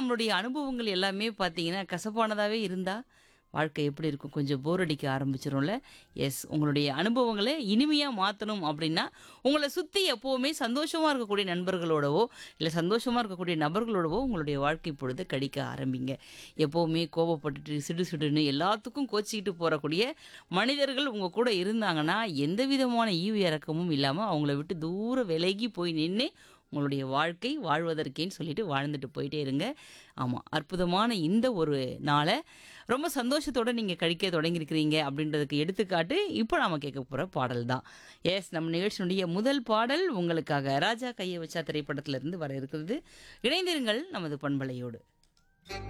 நம்மளுடைய அனுபவங்கள் எல்லாமே பார்த்தீங்கன்னா கசப்பானதாவே இருந்தா வாழ்க்கை எப்படி இருக்கும் கொஞ்சம் போர் அடிக்க ஆரம்பிச்சிரும்ல எஸ் உங்களுடைய அனுபவங்களை இனிமையாக மாற்றணும் அப்படின்னா உங்களை சுற்றி எப்போவுமே சந்தோஷமாக இருக்கக்கூடிய நண்பர்களோடவோ இல்லை சந்தோஷமாக இருக்கக்கூடிய நபர்களோடவோ உங்களுடைய வாழ்க்கை பொழுது கடிக்க ஆரம்பிங்க எப்போவுமே கோபப்பட்டுட்டு சிடு சிடுன்னு எல்லாத்துக்கும் கோச்சிக்கிட்டு போகக்கூடிய மனிதர்கள் உங்கள் கூட இருந்தாங்கன்னா எந்த விதமான ஈவு இறக்கமும் இல்லாமல் அவங்கள விட்டு தூர விலகி போய் நின்று உங்களுடைய வாழ்க்கை வாழ்வதற்கேன்னு சொல்லிட்டு வாழ்ந்துட்டு போயிட்டே இருங்க ஆமாம் அற்புதமான இந்த ஒரு நாளை ரொம்ப சந்தோஷத்தோடு நீங்கள் கழிக்க தொடங்கியிருக்கிறீங்க அப்படின்றதுக்கு எடுத்துக்காட்டு இப்போ நாம் கேட்க போகிற பாடல் தான் எஸ் நம்ம நிகழ்ச்சியினுடைய முதல் பாடல் உங்களுக்காக ராஜா கையை வச்சா திரைப்படத்திலிருந்து வர இருக்கிறது இணைந்திருங்கள் நமது பண்பலையோடு